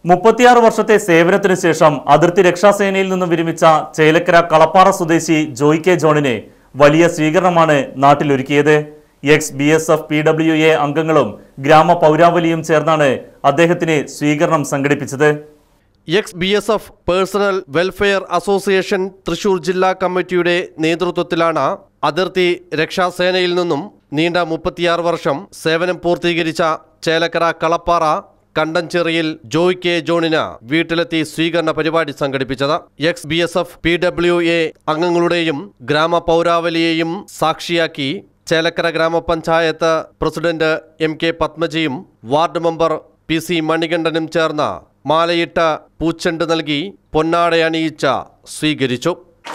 മുപ്പത്തിയാറ് വർഷത്തെ സേവനത്തിനു ശേഷം അതിർത്തി രക്ഷാസേനയിൽ നിന്നും വിരമിച്ച ചേലക്കര കളപ്പാറ സ്വദേശി ജോയ് കെ ജോണിന് വലിയ സ്വീകരണമാണ് നാട്ടിലൊരുക്കിയത് ex B S F P W A അംഗങ്ങളും ഗ്രാമ പൗരാവലിയും ചേർന്നാണ് അദ്ദേഹത്തിന് സ്വീകരണം സംഘടിപ്പിച്ചത് ex B S F personnel welfare association Thrissur ജില്ലാ കമ്മിറ്റിയുടെ നേതൃത്വത്തിലാണ് അതിർത്തി രക്ഷാസേനയിൽ നിന്നും നീണ്ട മുപ്പത്തിയാറ് വർഷം സേവനം പൂർത്തീകരിച്ച ചേലക്കര കളപ്പാറ കണ്ടഞ്ചേറിയിൽ ജോയ് കെ ജോണിന് വീട്ടിലെത്തി സ്വീകരണ പരിപാടി സംഘടിപ്പിച്ചത് ex B S F P W A അംഗങ്ങളുടെയും ഗ്രാമ പൗരാവലിയെയും സാക്ഷിയാക്കി ചേലക്കര ഗ്രാമപഞ്ചായത്ത് പ്രസിഡന്റ് എം കെ പത്മജിയും വാർഡ് മെമ്പർ പി സി മണികണ്ഠനും ചേർന്ന് മാലയിട്ട് പൂച്ചെണ്ട് നൽകി പൊന്നാടയണിയിച്ച സ്വീകരിച്ചു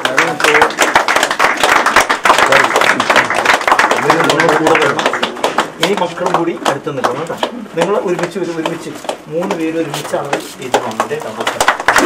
ഇനി മക്കളും കൂടി അടുത്ത് നിൽക്കണം കേട്ടോ നിങ്ങൾ ഒരുമിച്ച് ഒരു ഒരുമിച്ച് മൂന്ന് പേര് ഒരുമിച്ചാണ് ഇത് വന്നത് നമുക്ക്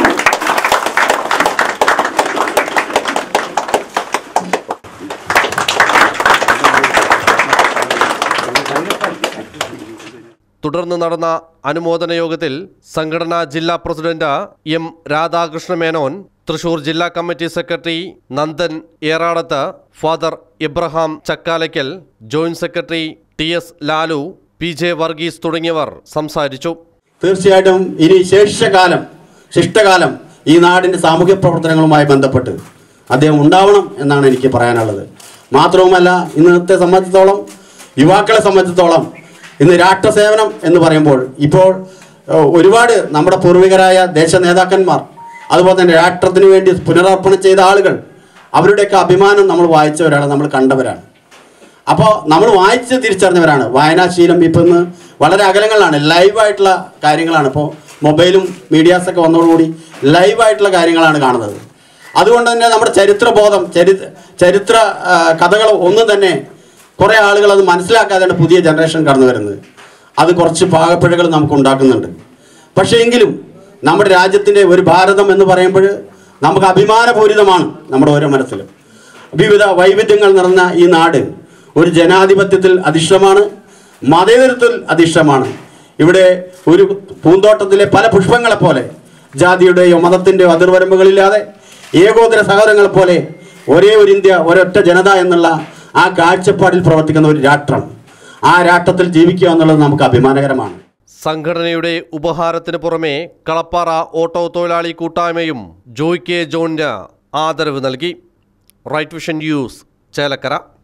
തുടർന്ന് നടന്ന അനുമോദന യോഗത്തിൽ സംഘടനാ ജില്ലാ പ്രസിഡന്റ് എം രാധാകൃഷ്ണ മേനോൻ തൃശൂർ ജില്ലാ committee secretary Nandan Eradath father Ibrahim Chakkalakkal joint secretary T S Lalu P J Varghese തുടങ്ങിയവർ സംസാരിച്ചു തീർച്ചയായിട്ടും ഇനി ശേഷകാലം ശിഷ്ടകാലം ഈ നാടിൻ്റെ സാമൂഹ്യ പ്രവർത്തനങ്ങളുമായി ബന്ധപ്പെട്ട് അദ്ദേഹം ഉണ്ടാവണം എന്നാണ് എനിക്ക് പറയാനുള്ളത് മാത്രവുമല്ല ഇന്നത്തെ സംബന്ധിച്ചിടത്തോളം യുവാക്കളെ സംബന്ധിച്ചിടത്തോളം ഇന്ന് രാഷ്ട്രസേവനം എന്ന് പറയുമ്പോൾ ഇപ്പോൾ ഏഹ്, ഒരുപാട് നമ്മുടെ പൂർവികരായ ദേശ നേതാക്കന്മാർ അതുപോലെ തന്നെ രാഷ്ട്രത്തിന് വേണ്ടി പുനരർപ്പണം ചെയ്ത ആളുകൾ അവരുടെയൊക്കെ അഭിമാനം നമ്മൾ വായിച്ചവരാണ് നമ്മൾ കണ്ടവരാണ് അപ്പോൾ നമ്മൾ വായിച്ച് തിരിച്ചറിഞ്ഞവരാണ് വായനാശീലം ഇപ്പം ഇന്ന് വളരെ അകലങ്ങളിലാണ് ലൈവായിട്ടുള്ള കാര്യങ്ങളാണ് ഇപ്പോൾ മൊബൈലും മീഡിയാസൊക്കെ വന്നതോടുകൂടി ലൈവായിട്ടുള്ള കാര്യങ്ങളാണ് കാണുന്നത് അതുകൊണ്ട് തന്നെ നമ്മുടെ ചരിത്രബോധം ചരി ചരിത്ര ആ, കഥകൾ ഒന്നും തന്നെ കുറേ ആളുകൾ അത് മനസ്സിലാക്കാതെയാണ് പുതിയ ജനറേഷൻ കടന്നു വരുന്നത് അത് കുറച്ച് പാകപ്പിഴകൾ നമുക്ക് ഉണ്ടാക്കുന്നുണ്ട് പക്ഷേ എങ്കിലും നമ്മുടെ രാജ്യത്തിൻ്റെ ഒരു ഭാരതം എന്ന് പറയുമ്പോൾ നമുക്ക് അഭിമാനപൂരിതമാണ് നമ്മുടെ ഓരോ മനസ്സിലും വിവിധ വൈവിധ്യങ്ങൾ നിറഞ്ഞ ഈ നാട് ഒരു ജനാധിപത്യത്തിൽ അധിഷ്ഠമാണ് മതേതരത്തിൽ അധിഷ്ഠമാണ് ഇവിടെ ഒരു പൂന്തോട്ടത്തിലെ പല പുഷ്പങ്ങളെ പോലെ ജാതിയുടെയോ മതത്തിൻ്റെയോ അതിർവരമ്പുകളില്ലാതെ ഏകോദര സഹോദരങ്ങളെ പോലെ ഒരേ ഒരു ഇന്ത്യ ഒരൊറ്റ ജനത എന്നുള്ള ആ കാഴ്ചപ്പാടിൽ പ്രവർത്തിക്കുന്ന ഒരു രാഷ്ട്രം ആ രാഷ്ട്രത്തിൽ ജീവിക്കുക എന്നുള്ളത് നമുക്ക് അഭിമാനകരമാണ് സംഘടനയുടെ ഉപഹാരത്തിന് പുറമെ കളപ്പാറ ഓട്ടോ തൊഴിലാളി കൂട്ടായ്മയും ജോയ് കെ ജോണിന് ആദരവ് നൽകി റൈറ്റ് വിഷൻ ന്യൂസ് ചേലക്കര